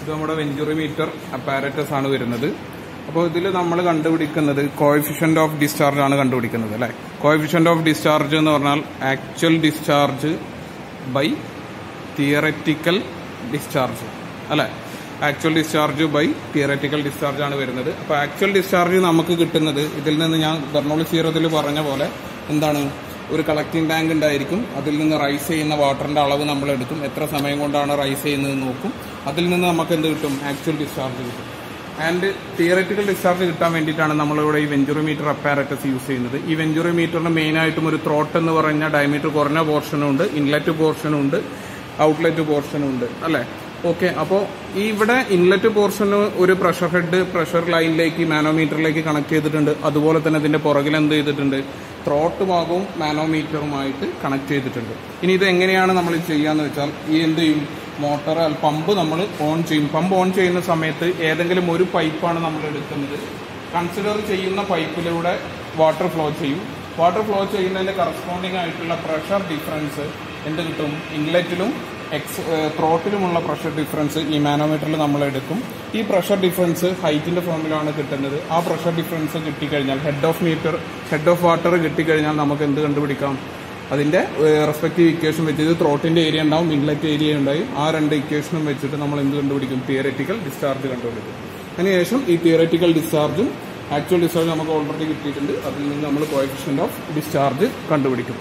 ഇത് നമ്മുടെ venturi metre apparatus ആണ് വരുന്നത് അപ്പോൾ ഇതിൽ നമ്മൾ കണ്ടുപിടിക്കുന്നത് കോഎഫിഷ്യന്റ് ഓഫ് ഡിസ്ചാർജ് ആണ് കണ്ടുപിടിക്കുന്നത് അല്ലേ കോഎഫിഷ്യന്റ് ഓഫ് ഡിസ്ചാർജ് എന്ന് പറഞ്ഞാൽ actual discharge by theoretical discharge അല്ലേ actual discharge by theoretical discharge ആണ് വരുന്നത് അപ്പോൾ ആക്ച്വൽ ഡിസ്ചാർജ് നമുക്ക് കിട്ടുന്നത് ഇതിൽ നിന്ന് ഞാൻ ബെർണോളി സീറത്തിൽ പറഞ്ഞ പോലെ എന്താണ് ഒരു കളക്ടിംഗ് ടാങ്ക് ഉണ്ടായിരിക്കും അതിൽ നിന്ന് റൈസ് ചെയ്യുന്ന വാട്ടറിന്റെ അളവ് നമ്മൾ എടുക്കും എത്ര സമയം കൊണ്ടാണ് റൈസ് ചെയ്യുന്നത് നോക്കും അതിൽ നിന്ന് നമുക്ക് എന്ത് കിട്ടും ആക്ച്വൽ ഡിസ്ചാർജ് കിട്ടും ആൻഡ് തിയററ്റിക്കൽ ഡിസ്ചാർജ് കിട്ടാൻ വേണ്ടിയിട്ടാണ് നമ്മളിവിടെ ഈ വെഞ്ചുറി മീറ്റർ അപ്പാരറ്റസ് യൂസ് ചെയ്യുന്നത് ഈ വെഞ്ചുറി മീറ്ററിന് മെയിൻ ആയിട്ടും ഒരു ത്രോട്ട് എന്ന് പറഞ്ഞ ഡയമീറ്റർ കുറഞ്ഞ പോർഷനും ഉണ്ട് ഇൻലെറ്റ് പോർഷനും ഉണ്ട് ഔട്ട്ലെറ്റ് പോർഷനും ഉണ്ട് അല്ലേ ഓക്കെ അപ്പോൾ ഈ ഇവിടെ ഇൻലെറ്റ് പോർഷന് ഒരു പ്രഷർ ഹെഡ് പ്രഷർ ലൈനിലേക്ക് മാനോമീറ്ററിലേക്ക് കണക്ട് ചെയ്തിട്ടുണ്ട് അതുപോലെ തന്നെ ഇതിന്റെ പുറകിൽ എന്ത് ചെയ്തിട്ടുണ്ട് ത്രോട്ട് ഭാഗവും മാനോമീറ്ററുമായിട്ട് കണക്ട് ചെയ്തിട്ടുണ്ട് ഇനി ഇത് എങ്ങനെയാണ് നമ്മൾ ചെയ്യാന്ന് വെച്ചാൽ ഈ എന്ത് ചെയ്യും മോട്ടോർ പമ്പ് നമ്മൾ ഓൺ ചെയ്യും പമ്പ് ഓൺ ചെയ്യുന്ന സമയത്ത് ഏതെങ്കിലും ഒരു പൈപ്പാണ് നമ്മൾ എടുക്കുന്നത് കൺസിഡർ ചെയ്യുന്ന പൈപ്പിലൂടെ വാട്ടർ ഫ്ലോ ചെയ്യും വാട്ടർ ഫ്ലോ ചെയ്യുന്നതിന് കറസ്പോണ്ടിങ് ആയിട്ടുള്ള പ്രഷർ ഡിഫറൻസ് എന്ത് കിട്ടും ഇൻലെറ്റിലും എക്സ് ത്രോട്ടിലുമുള്ള പ്രഷർ ഡിഫറൻസ് ഈ മാനോമീറ്ററിൽ നമ്മൾ എടുക്കും ഈ പ്രഷർ ഡിഫറൻസ് ഹൈറ്റിന്റെ ഫോമിലാണ് കിട്ടുന്നത് ആ പ്രഷർ ഡിഫറൻസ് കിട്ടിക്കഴിഞ്ഞാൽ head of meter head of water കിട്ടിക്കഴിഞ്ഞാൽ നമുക്ക് എന്ത് കണ്ടുപിടിക്കാം അതിന്റെ റെസ്പെക്റ്റീവ് ഇക്വേഷൻ വെച്ച് ഇത് ത്രോട്ടിന്റെ ഏരിയ ഉണ്ടാവും ഇൻലെറ്റ് ഏരിയ ഉണ്ടാവും ആ രണ്ട് ഇക്വേഷനും വെച്ചിട്ട് നമ്മൾ എന്ത് കണ്ടുപിടിക്കും തിയററ്റിക്കൽ ഡിസ്ചാർജ് കണ്ടുപിടിക്കും അതിനുശേഷം ഈ തിയററ്റിക്കൽ ഡിസ്ചാർജും ആക്ച്വൽ ഡിസ്ചാർജ് നമുക്ക് ഓൾറെഡി കിട്ടിയിട്ടുണ്ട് അതിൽ നിന്ന് നമ്മൾ കോയഫിഷ്യന്റ് ഓഫ് ഡിസ്ചാർജ് കണ്ടുപിടിക്കും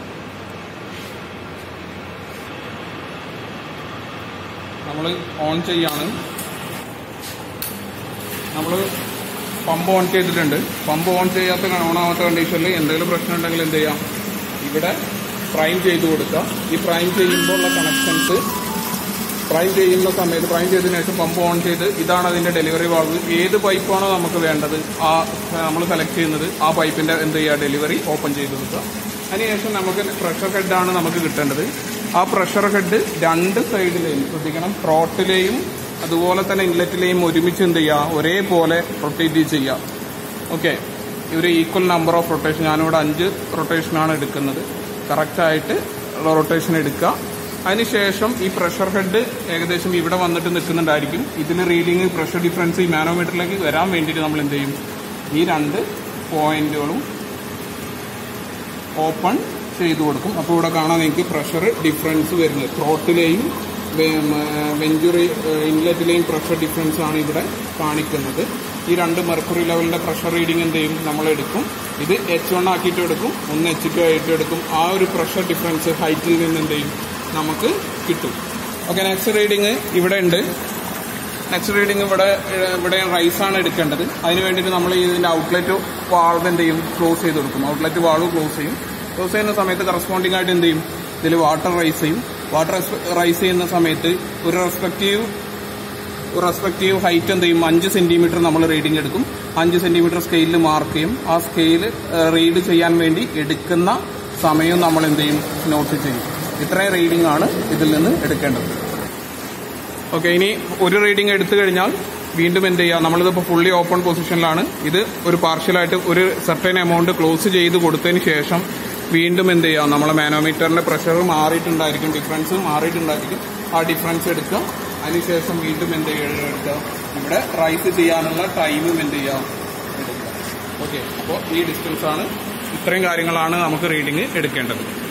നമ്മൾ ഓൺ ചെയ്യാണ് നമ്മൾ പമ്പ് ഓൺ ചെയ്തിട്ടുണ്ട് പമ്പ് ഓൺ ചെയ്യാത്ത ഓൺ ആവാത്ത കണ്ടീഷനിൽ എന്തെങ്കിലും പ്രശ്നം ഉണ്ടെങ്കിൽ എന്ത് ചെയ്യാം ഇവിടെ പ്രൈം ചെയ്ത് കൊടുക്കുക ഈ പ്രൈം ചെയ്യുമ്പോൾ ഉള്ള കണക്ഷൻസ് പ്രൈം ചെയ്യുന്ന സമയത്ത് പ്രൈം ചെയ്തതിനു ശേഷം പമ്പ് ഓൺ ചെയ്ത് ഇതാണ് അതിന്റെ ഡെലിവറി വാൾവ് ഏത് പൈപ്പാണോ നമുക്ക് വേണ്ടത് ആ നമ്മൾ സെലക്ട് ചെയ്യുന്നത് ആ പൈപ്പിന്റെ എന്ത് ചെയ്യുക ഡെലിവറി ഓപ്പൺ ചെയ്ത് കൊടുക്കുക അതിനുശേഷം നമുക്ക് പ്രഷർ ഹെഡാണ് നമുക്ക് കിട്ടേണ്ടത് ആ പ്രഷർ ഹെഡ് രണ്ട് സൈഡിലെയും ശ്രദ്ധിക്കണം ട്രോട്ടിലെയും അതുപോലെ തന്നെ ഇൻലെറ്റിലെയും ഒരുമിച്ച് എന്ത് ചെയ്യുക ഒരേപോലെ റൊട്ടേറ്റ് ചെയ്യുക ഓക്കെ ഒരു ഈക്വൽ നമ്പർ ഓഫ് റൊട്ടേഷൻ ഞാനിവിടെ അഞ്ച് റൊട്ടേഷനാണ് എടുക്കുന്നത് കറക്റ്റായിട്ട് റൊട്ടേഷൻ എടുക്കുക അതിനുശേഷം ഈ പ്രഷർ ഹെഡ് ഏകദേശം ഇവിടെ വന്നിട്ട് നിൽക്കുന്നുണ്ടായിരിക്കും ഇതിന് റീഡിങ് പ്രഷർ ഡിഫറൻസ് ഈ മാനോമീറ്ററിലേക്ക് വരാൻ വേണ്ടിയിട്ട് നമ്മൾ എന്ത് ചെയ്യും ഈ രണ്ട് പോയിന്റുകളും ഓപ്പൺ ചെയ്തു കൊടുക്കും അപ്പോൾ ഇവിടെ കാണാൻ നിങ്ങൾക്ക് പ്രഷർ ഡിഫറൻസ് വരുന്നത് ത്രോട്ടിലെയും വെഞ്ചുറി ഇൻലെറ്റിലെയും പ്രഷർ ഡിഫറൻസ് ആണ് ഇവിടെ കാണിക്കുന്നത് ഈ രണ്ട് മെർക്കുറി ലെവലിന്റെ പ്രഷർ റീഡിംഗ് എന്ത് ചെയ്യും നമ്മൾ എടുക്കും ഇത് എച്ച് വൺ ആക്കിയിട്ട് എടുക്കും ഒന്ന് എച്ച് ടു ആയിട്ട് എടുക്കും ആ ഒരു പ്രഷർ ഡിഫറൻസ് ഹൈറ്റിൽ നിന്ന് എന്ത് ചെയ്യും നമുക്ക് കിട്ടും ഓക്കെ നെക്സ്റ്റ് റീഡിങ് ഇവിടെ ഉണ്ട് നെക്സ്റ്റ് റീഡിംഗ് ഇവിടെ ഇവിടെ റൈസ് ആണ് എടുക്കേണ്ടത് അതിന് വേണ്ടിയിട്ട് നമ്മൾ ഇതിന്റെ ഔട്ട്ലെറ്റ് വാൾവ് എന്ത് ചെയ്യും ക്ലോസ് ചെയ്ത് കൊടുക്കും ഔട്ട്ലെറ്റ് വാൾവ് ക്ലോസ് ചെയ്യും ക്ലോസ് ചെയ്യുന്ന സമയത്ത് കറസ്പോണ്ടിങ് ആയിട്ട് എന്ത് ചെയ്യും ഇതിൽ വാട്ടർ റൈസ് ചെയ്യും വാട്ടർ റൈസ് ചെയ്യുന്ന സമയത്ത് ഒരു റെസ്പെക്റ്റീവ് റെസ്പെക്റ്റീവ് ഹൈറ്റ് എന്ത് ചെയ്യും അഞ്ച് സെന്റിമീറ്റർ നമ്മൾ റീഡിംഗ് എടുക്കും അഞ്ച് സെന്റിമീറ്റർ സ്കെയിലിൽ മാർക്ക് ചെയ്യും ആ സ്കെയിൽ റീഡ് ചെയ്യാൻ വേണ്ടി എടുക്കുന്ന സമയം നമ്മൾ എന്ത് ചെയ്യും നോട്ട് ചെയ്യും ഇത്രയും റീഡിംഗ് ആണ് ഇതിൽ നിന്ന് എടുക്കേണ്ടത് ഓക്കെ ഇനി ഒരു റീഡിംഗ് എടുത്തു കഴിഞ്ഞാൽ വീണ്ടും എന്ത് ചെയ്യുക നമ്മളിതിപ്പോൾ ഫുള്ളി ഓപ്പൺ പൊസിഷനിലാണ് ഇത് ഒരു പാർഷ്യലായിട്ട് ഒരു സർട്ടൻ എമൗണ്ട് ക്ലോസ് ചെയ്ത് കൊടുത്തതിന് ശേഷം വീണ്ടും എന്ത് ചെയ്യുക നമ്മളെ മാനോമീറ്ററിന്റെ പ്രഷർ മാറിയിട്ടുണ്ടായിരിക്കും ഡിഫറൻസ് മാറിയിട്ടുണ്ടായിരിക്കും ആ ഡിഫറൻസ് എടുക്കുക അതിനുശേഷം വീണ്ടും എന്ത് ചെയ്യുക എടുക്കുക ഇവിടെ റൈസ് ചെയ്യാനുള്ള ടൈമും എന്ത് ചെയ്യുക എടുക്കുക ഓക്കെ അപ്പോൾ ഈ ഡിസ്റ്റൻസ് ആണ് ഇത്രയും കാര്യങ്ങളാണ് നമുക്ക് റീഡിംഗ് എടുക്കേണ്ടത്